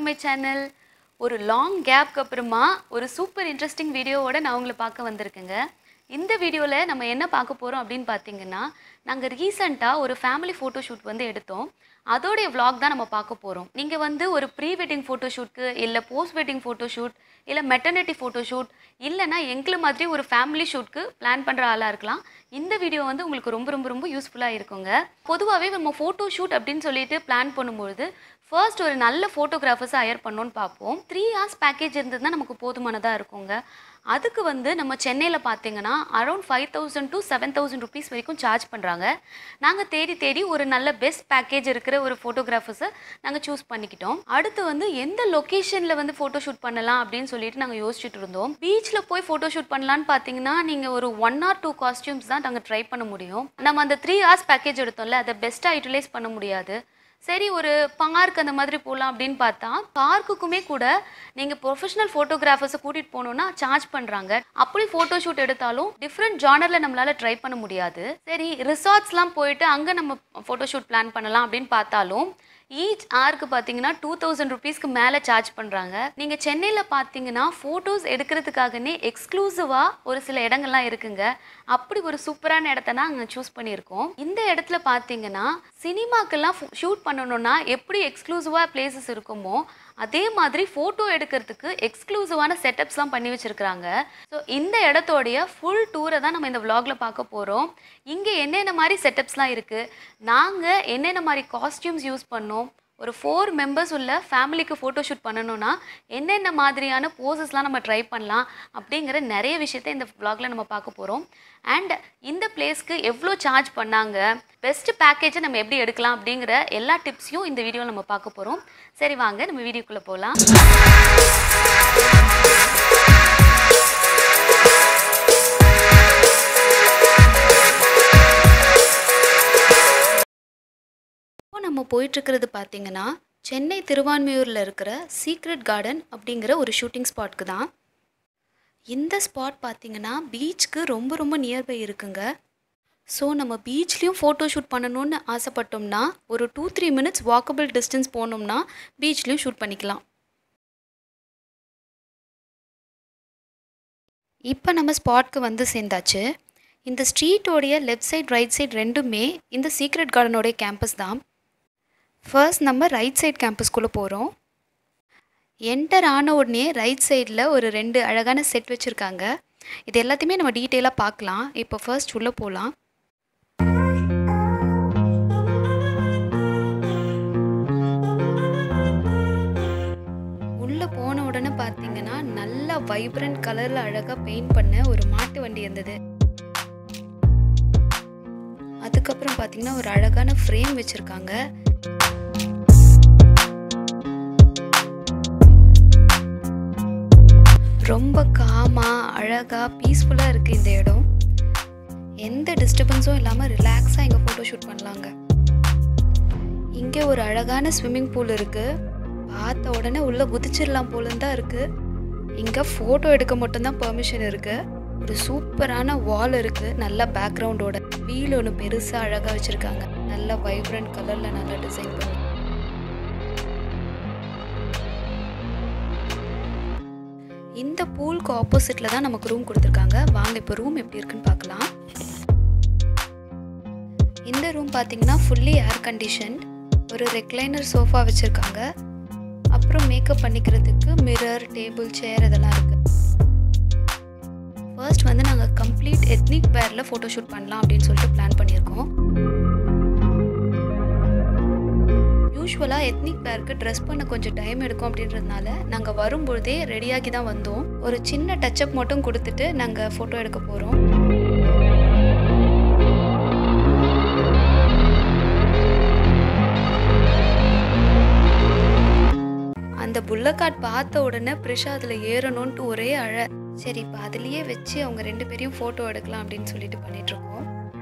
my channel ஒரு long கேப்க்கு அப்புறமா ஒரு சூப்பர் இன்ட்ரெஸ்டிங் வீடியோவோட நான் உங்களை பார்க்க வந்திருக்கேங்க இந்த வீடியோவில் நம்ம என்ன பார்க்க போகிறோம் அப்படின்னு பார்த்தீங்கன்னா நாங்கள் ரீசெண்டாக ஒரு ஃபேமிலி ஃபோட்டோ ஷூட் வந்து எடுத்தோம் அதோடைய vlog தான் நம்ம பார்க்க போகிறோம் நீங்கள் வந்து ஒரு ப்ரீ வெட்டிங் ஃபோட்டோ ஷூட்க்கு இல்லை போஸ்ட் வெட்டிங் ஃபோட்டோ ஷூட் இல்லை மெட்டர்னிட்டி ஃபோட்டோ ஷூட் இல்லைன்னா எங்களை மாதிரி ஒரு ஃபேமிலி ஷூட்க்கு பிளான் பண்ணுற ஆளாக இருக்கலாம் இந்த வீடியோ வந்து உங்களுக்கு ரொம்ப ரொம்ப ரொம்ப யூஸ்ஃபுல்லாக இருக்குங்க பொதுவாகவே நம்ம ஃபோட்டோ ஷூட் அப்படின்னு சொல்லிட்டு பிளான் பண்ணும்பொழுது ஃபர்ஸ்ட் ஒரு நல்ல ஃபோட்டோகிராஃபர்ஸை ஹையர் பண்ணோன்னு பார்ப்போம் த்ரீ ஹார்ஸ் பேக்கேஜ் இருந்ததுன்னா நமக்கு போதுமானதாக இருக்குங்க அதுக்கு வந்து நம்ம சென்னையில் பார்த்தீங்கன்னா around five thousand to seven thousand rupees வரைக்கும் சார்ஜ் பண்ணுறாங்க நாங்கள் தேடி தேடி ஒரு நல்ல பெஸ்ட் பேக்கேஜ் இருக்கிற ஒரு ஃபோட்டோகிராஃபர்ஸை நாங்கள் சூஸ் பண்ணிக்கிட்டோம் அடுத்து வந்து எந்த லொக்கேஷனில் வந்து ஃபோட்டோ ஷூட் பண்ணலாம் அப்படின்னு சொல்லிட்டு நாங்கள் யோசிச்சுட்டு இருந்தோம் பீச்சில் போய் ஃபோட்டோ ஷூட் பண்ணலான்னு பார்த்தீங்கன்னா நீங்கள் ஒரு ஒன் ஆர் டூ காஸ்டியூம்ஸ் தான் நாங்கள் ட்ரை பண்ண முடியும் நம்ம அந்த த்ரீ ஹார்ஸ் பேக்கேஜ் எடுத்தோம்ல அதை பெஸ்ட்டாக யூட்டிலைஸ் பண்ண முடியாது சரி ஒரு பார்க் அந்த மாதிரி போகலாம் அப்படின்னு பார்த்தா பார்க்குக்குமே கூட நீங்கள் ப்ரொஃபஷனல் ஃபோட்டோகிராஃபர்ஸை கூட்டிகிட்டு போகணுன்னா சார்ஜ் பண்ணுறாங்க அப்படி ஃபோட்டோ ஷூட் எடுத்தாலும் டிஃப்ரெண்ட் ஜானரில் நம்மளால் ட்ரை பண்ண முடியாது சரி ரிசார்ட்ஸ்லாம் போயிட்டு அங்கே நம்ம ஃபோட்டோ ஷூட் பிளான் பண்ணலாம் அப்படின்னு பார்த்தாலும் ஈச் ஹாருக்கு பார்த்தீங்கன்னா டூ தௌசண்ட் ருபீஸ்க்கு மேலே சார்ஜ் பண்ணுறாங்க நீங்கள் சென்னையில் பார்த்தீங்கன்னா ஃபோட்டோஸ் எடுக்கிறதுக்காகனே எக்ஸ்க்ளூசிவாக ஒரு சில இடங்கள்லாம் இருக்குங்க அப்படி ஒரு சூப்பரான இடத்த தான் அங்கே சூஸ் பண்ணியிருக்கோம் இந்த இடத்துல பார்த்தீங்கன்னா சினிமாக்கெல்லாம் ஷூட் பண்ணணும்னா எப்படி எக்ஸ்க்ளூசிவாக பிளேசஸ் இருக்குமோ அதே மாதிரி ஃபோட்டோ எடுக்கிறதுக்கு எக்ஸ்க்ளூசிவான செட்டப்ஸ்லாம் பண்ணி வச்சுருக்குறாங்க ஸோ இந்த இடத்தோடைய ஃபுல் டூரை தான் நம்ம இந்த vlogல பார்க்க போகிறோம் இங்கே என்னென்ன மாதிரி செட்டப்ஸ்லாம் இருக்குது நாங்கள் என்னென்ன மாதிரி காஸ்டியூம்ஸ் யூஸ் பண்ணோம் ஒரு ஃபோர் மெம்பர்ஸ் உள்ள ஃபேமிலிக்கு ஃபோட்டோ ஷூட் பண்ணணும்னா என்னென்ன மாதிரியான போசஸ்லாம் நம்ம ட்ரை பண்ணலாம் அப்படிங்கிற நிறைய விஷயத்தை இந்த vlogல நம்ம பார்க்க போகிறோம் அண்ட் இந்த பிளேஸ்க்கு எவ்வளோ சார்ஜ் பண்ணாங்க பெஸ்ட் பேக்கேஜை நம்ம எப்படி எடுக்கலாம் அப்படிங்கிற எல்லா டிப்ஸையும் இந்த வீடியோவில் நம்ம பார்க்க போகிறோம் சரி வாங்க நம்ம வீடியோக்குள்ளே போகலாம் இப்போ நம்ம போயிட்டுருக்கிறது பார்த்தீங்கன்னா சென்னை திருவான்மையூரில் இருக்கிற சீக்ரெட் கார்டன் அப்படிங்கிற ஒரு ஷூட்டிங் ஸ்பாட்க்கு தான் இந்த ஸ்பாட் பார்த்தீங்கன்னா பீச்சுக்கு ரொம்ப ரொம்ப நியர்பை இருக்குங்க ஸோ நம்ம பீச்லேயும் ஃபோட்டோ ஷூட் பண்ணணும்னு ஆசைப்பட்டோம்னா ஒரு two three minutes walkable distance போனோம்னா பீச்லேயும் ஷூட் பண்ணிக்கலாம் இப்போ நம்ம ஸ்பாட்க்கு வந்து சேர்ந்தாச்சு இந்த ஸ்ட்ரீட்டோடைய லெஃப்ட் சைட் ரைட் சைட் ரெண்டுமே இந்த சீக்ரெட் கார்டனோடைய கேம்பஸ் தான் ஃபர்ஸ்ட் நம்ம ரைட் சைட் கேம்பஸ்குள்ளே போகிறோம் என்டர் ஆன உடனே ரைட் சைடில் ஒரு ரெண்டு அழகான செட் வச்சுருக்காங்க இது எல்லாத்தையுமே நம்ம டீட்டெயிலாக பார்க்கலாம் இப்போ ஃபர்ஸ்ட் உள்ளே போகலாம் உள்ளே போன உடனே பார்த்தீங்கன்னா நல்லா வைப்ரண்ட் கலரில் அழகாக பெயிண்ட் பண்ண ஒரு மாட்டு வண்டி இருந்தது அதுக்கப்புறம் பார்த்தீங்கன்னா ஒரு அழகான ஃப்ரேம் வச்சுருக்காங்க ரொம்ப காமாக அழகாக பீஸ்ஃபுல்லாக இருக்குது இந்த இடம் எந்த டிஸ்டர்பன்ஸும் இல்லாமல் ரிலாக்ஸாக இங்கே ஃபோட்டோ ஷூட் பண்ணலாங்க இங்கே ஒரு அழகான ஸ்விம்மிங் பூல் இருக்குது பார்த்த உடனே உள்ளே குதிச்சிடலாம் போலன்னு தான் இருக்குது இங்கே ஃபோட்டோ எடுக்க மட்டும்தான் பெர்மிஷன் இருக்குது ஒரு சூப்பரான வால் இருக்குது நல்ல பேக்ரவுண்டோட வீல் ஒன்று பெருசாக அழகாக வச்சுருக்காங்க நல்ல வைப்ரண்ட் கலரில் நல்லா டிசைன் பண்ணி இந்த பூலுக்கு ஆப்போசிட்டில் தான் நமக்கு ரூம் கொடுத்துருக்காங்க வாங்க இப்போ ரூம் எப்படி இருக்குன்னு பார்க்கலாம் இந்த ரூம் பார்த்தீங்கன்னா ஃபுல்லி ஏர் கண்டிஷன் ஒரு ரெக்லைனர் சோஃபா வச்சுருக்காங்க அப்புறம் மேக்கப் பண்ணிக்கிறதுக்கு மிரர் டேபிள் சேர் இதெல்லாம் இருக்குது ஃபர்ஸ்ட் வந்து நாங்கள் கம்ப்ளீட் எத்னிக் வேரில் ஃபோட்டோ ஷூட் பண்ணலாம் அப்படின்னு சொல்லிட்டு பிளான் பண்ணியிருக்கோம் யூஸ்வலாக எத்னிக் பேருக்கு ட்ரெஸ் பண்ண கொஞ்சம் டைம் எடுக்கும் அப்படின்றதுனால நாங்கள் வரும்பொழுதே ரெடியாகி தான் வந்தோம் ஒரு சின்ன டச்சப் மட்டும் கொடுத்துட்டு நாங்கள் ஃபோட்டோ எடுக்க போகிறோம் அந்த புல்லக்காட் பார்த்த உடனே ப்ரிஷா அதில் ஏறணும்ன்ட்டு ஒரே அழ சரி இப்போ அதுலேயே வச்சு அவங்க ரெண்டு பேரையும் ஃபோட்டோ எடுக்கலாம் அப்படின்னு சொல்லிட்டு பண்ணிகிட்ருக்கோம்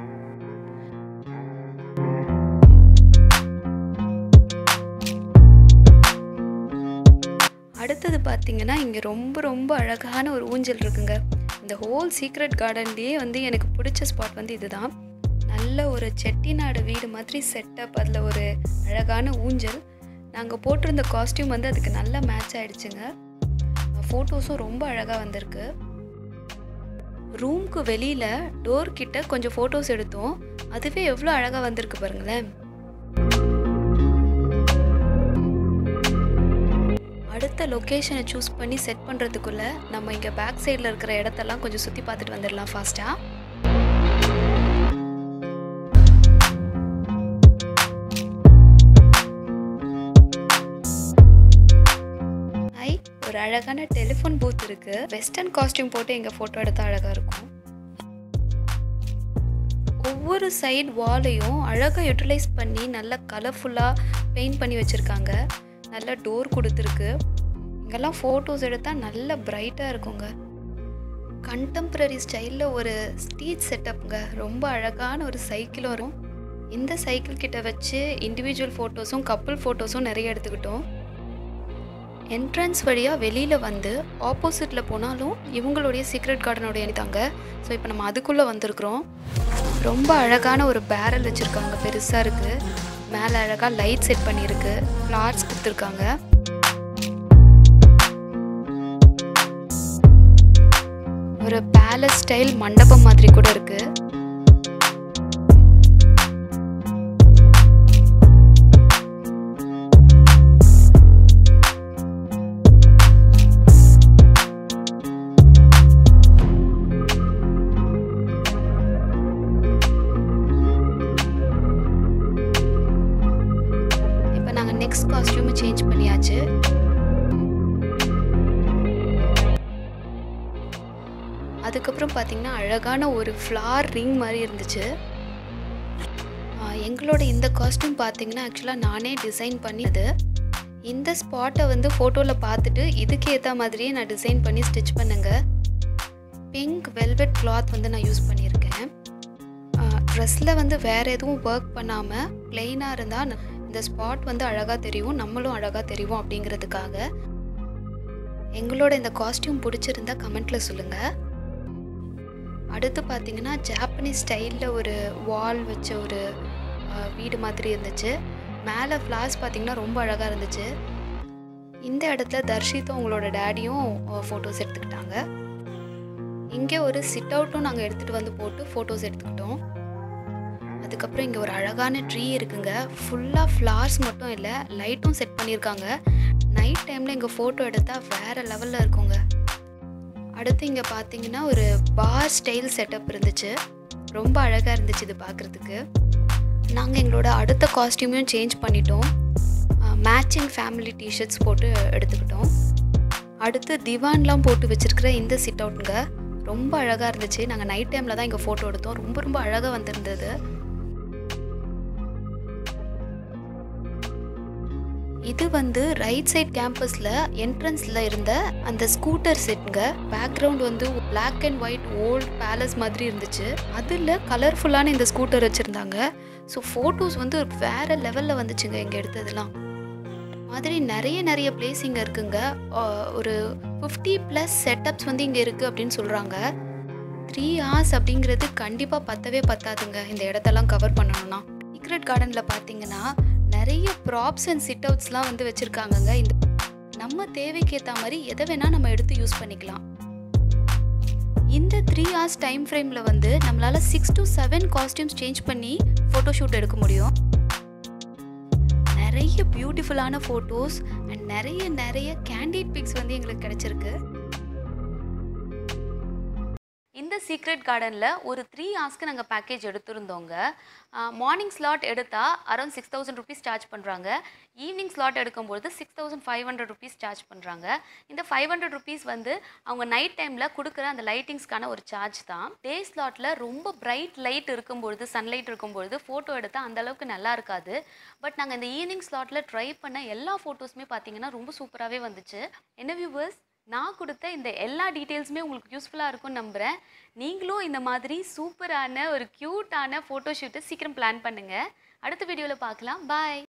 அடுத்தது பார்த்தீங்கன்னா இங்கே ரொம்ப ரொம்ப அழகான ஒரு ஊஞ்சல் இருக்குங்க இந்த ஹோல் சீக்ரெட் கார்டன்லேயே வந்து எனக்கு பிடிச்ச ஸ்பாட் வந்து இதுதான் நல்ல ஒரு செட்டிநாடு வீடு மாதிரி செட்டப் அதில் ஒரு அழகான ஊஞ்சல் நாங்கள் போட்டிருந்த காஸ்டியூம் வந்து அதுக்கு நல்லா மேட்ச் ஆயிடுச்சுங்க ஃபோட்டோஸும் ரொம்ப அழகாக வந்திருக்கு ரூம்க்கு வெளியில் டோர் கிட்ட கொஞ்சம் ஃபோட்டோஸ் எடுத்தோம் அதுவே எவ்வளோ அழகாக வந்திருக்கு பாருங்களேன் அடுத்த லொக்கேஷனை சூஸ் பண்ணி செட் பண்ணுறதுக்குள்ளே நம்ம இங்கே பேக் சைடில் இருக்கிற இடத்தெல்லாம் கொஞ்சம் சுற்றி பார்த்துட்டு வந்துடலாம் ஃபாஸ்ட்டாக ஐ ஒரு அழகான டெலிஃபோன் பூத் இருக்கு வெஸ்டர்ன் காஸ்டியூம் போட்டு எங்கள் ஃபோட்டோ எடுத்தால் அழகாக இருக்கும் ஒவ்வொரு சைடு வாலையும் அழகாக யூட்டிலைஸ் பண்ணி நல்லா கலர்ஃபுல்லாக பெயிண்ட் பண்ணி வச்சுருக்காங்க நல்ல டோர் கொடுத்துருக்கு இங்கெல்லாம் ஃபோட்டோஸ் எடுத்தால் நல்ல பிரைட்டாக இருக்குங்க கண்டெம்ப்ரரி ஸ்டைலில் ஒரு ஸ்டீச் செட்டப்ங்க ரொம்ப அழகான ஒரு சைக்கிளும் வரும் இந்த சைக்கிள் கிட்ட வச்சு இண்டிவிஜுவல் ஃபோட்டோஸும் கப்புள் ஃபோட்டோஸும் நிறைய எடுத்துக்கிட்டோம் என்ட்ரன்ஸ் வழியாக வெளியில் வந்து ஆப்போசிட்டில் போனாலும் இவங்களுடைய சீக்ரெட் கார்டனுடைய தாங்க ஸோ இப்போ நம்ம அதுக்குள்ளே வந்திருக்கிறோம் ரொம்ப அழகான ஒரு பேரல் வச்சுருக்காங்க பெருசாக இருக்குது மேலே அழகாக லைட் செட் பண்ணியிருக்கு ஃப்ளார்ஸ் கொடுத்துருக்காங்க ஒரு பேலஸ் ஸ்டைல் மண்டபம் மாதிரி கூட இருக்கு இப்போ நாங்கள் நெக்ஸ்ட் காஸ்டியூம் சேஞ்ச் பண்ணியாச்சு அதுக்கப்புறம் பார்த்தீங்கன்னா அழகான ஒரு ஃப்ளார் ரிங் மாதிரி இருந்துச்சு ஆ, எங்களோட இந்த காஸ்டியூம் பார்த்தீங்கன்னா ஆக்சுவலாக நானே டிசைன் பண்ணியது இந்த ஸ்பாட்டை வந்து ஃபோட்டோவில் பார்த்துட்டு இதுக்கு ஏற்ற மாதிரியே நான் டிசைன் பண்ணி ஸ்டிச் பண்ணுங்க பிங்க் வெல்வெட் கிளாத் வந்து நான் யூஸ் பண்ணியிருக்கேன் ட்ரெஸ்ஸில் வந்து வேறு எதுவும் ஒர்க் பண்ணாமல் பிளெயினாக இருந்தால் இந்த ஸ்பாட் வந்து அழகாக தெரியும் நம்மளும் அழகாக தெரியும் அப்படிங்கிறதுக்காக எங்களோட இந்த காஸ்டியூம் பிடிச்சிருந்தா கமெண்ட்டில் சொல்லுங்கள் அடுத்து பார்த்தீங்கன்னா ஜாப்பனீஸ் ஸ்டைலில் ஒரு வால் வச்ச ஒரு அஹ், வீடு மாதிரி இருந்துச்சு மேலே ஃப்ளார்ஸ் பார்த்தீங்கன்னா ரொம்ப அழகாக இருந்துச்சு இந்த இடத்துல தர்ஷித்தும் உங்களோட டேடியும் ஃபோட்டோஸ் எடுத்துக்கிட்டாங்க இங்கே ஒரு சிட் அவுட்டும் நாங்கள் எடுத்துகிட்டு வந்து போட்டு ஃபோட்டோஸ் எடுத்துக்கிட்டோம் அதுக்கப்புறம் இங்கே ஒரு அழகான ட்ரீ இருக்குங்க ஃபுல்லாக ஃப்ளார்ஸ் மட்டும் இல்லை லைட்டும் செட் பண்ணியிருக்காங்க நைட் டைமில் இங்கே ஃபோட்டோ எடுத்தால் வேறு லெவலில் இருக்குங்க அடுத்து இங்கே பார்த்தீங்கன்னா ஒரு பார் ஸ்டைல் செட்டப் இருந்துச்சு ரொம்ப அழகாக இருந்துச்சு இது பார்க்குறதுக்கு நாங்கள் எங்களோட அடுத்த காஸ்டியூமையும் சேஞ்ச் பண்ணிட்டோம் மேட்சிங் ஃபேமிலி டிஷர்ட்ஸ் போட்டு எடுத்துக்கிட்டோம் அடுத்து திவான்லாம் போட்டு வச்சிருக்கிற இந்த சிட் அவுட்டுங்க ரொம்ப அழகாக இருந்துச்சு நாங்கள் நைட் டைமில் தான் இங்கே ஃபோட்டோ எடுத்தோம் ரொம்ப ரொம்ப அழகாக வந்திருந்தது இது வந்து ரைட் சைட் கேம்பஸில் என்ட்ரன்ஸில் இருந்த அந்த ஸ்கூட்டர் செட்டுங்க பேக்ரவுண்ட் வந்து black and white old palace மாதிரி இருந்துச்சு அதில் கலர்ஃபுல்லான இந்த ஸ்கூட்டர் வச்சுருந்தாங்க ஸோ ஃபோட்டோஸ் வந்து வேறு லெவலில் வந்துச்சுங்க இங்கே எடுத்ததெல்லாம் மாதிரி நிறைய நிறைய பிளேஸ் இங்கே இருக்குங்க ஆஹ் ஒரு ஃபிஃப்டி ப்ளஸ் செட்டப்ஸ் வந்து இங்கே இருக்குது அப்படின்னு சொல்கிறாங்க த்ரீ ஹார்ஸ் அப்படிங்கிறது கண்டிப்பாக பத்தவே பத்தாதுங்க இந்த இடத்தெல்லாம் கவர் பண்ணணும்னா சீக்ரெட் கார்டனில் பார்த்தீங்கன்னா நிறைய ப்ராப்ஸ் அண்ட் சிட் அவுட்ஸ்லாம் வந்து வச்சுருக்காங்கங்க இந்த நம்ம தேவைக்கு ஏற்ற மாதிரி எதை வேணால் நம்ம எடுத்து யூஸ் பண்ணிக்கலாம் இந்த த்ரீ ஹார்ஸ் டைம் ஃப்ரேமில் வந்து நம்மளால் six to seven costumes change பண்ணி ஃபோட்டோ ஷூட் எடுக்க முடியும் நிறைய பியூட்டிஃபுல்லான ஃபோட்டோஸ் அண்ட் நிறைய நிறைய கேண்டிட் பிக்ஸ் வந்து எங்களுக்கு கிடைச்சிருக்கு இந்த சீக்ரெட் கார்டனில் ஒரு த்ரீ ஹார்ஸ்க்கு நாங்கள் பேக்கேஜ் எடுத்திருந்தோங்க மார்னிங் ஸ்லாட் எடுத்தால் around six thousand rupees charge பண்ணுறாங்க ஈவினிங் ஸ்லாட் எடுக்கும்பொழுது six thousand five hundred rupees charge பண்ணுறாங்க இந்த ஃபைவ் ஹண்ட்ரட் ருபீஸ் வந்து அவங்க நைட் டைமில் கொடுக்குற அந்த லைட்டிங்ஸ்க்கான ஒரு சார்ஜ் தான் டே ஸ்லாட்டில் ரொம்ப பிரைட் லைட் இருக்கும்பொழுது சன்லைட் இருக்கும்பொழுது ஃபோட்டோ எடுத்தால் அந்த அளவுக்கு நல்லா இருக்காது பட் நாங்கள் இந்த ஈவினிங் ஸ்லாட்டில் ட்ரை பண்ண எல்லா ஃபோட்டோஸுமே பார்த்தீங்கன்னா ரொம்ப சூப்பராகவே வந்துச்சு என்ன வியூவர்ஸ் நான் கொடுத்த இந்த எல்லா டீட்டெயில்ஸுமே உங்களுக்கு யூஸ்ஃபுல்லாக இருக்கும்னு நம்புகிறேன் நீங்களும் இந்த மாதிரி சூப்பரான ஒரு க்யூட்டான ஃபோட்டோ ஷூட்டை சீக்கிரம் பிளான் பண்ணுங்கள் அடுத்த வீடியோவில் பார்க்கலாம் பாய்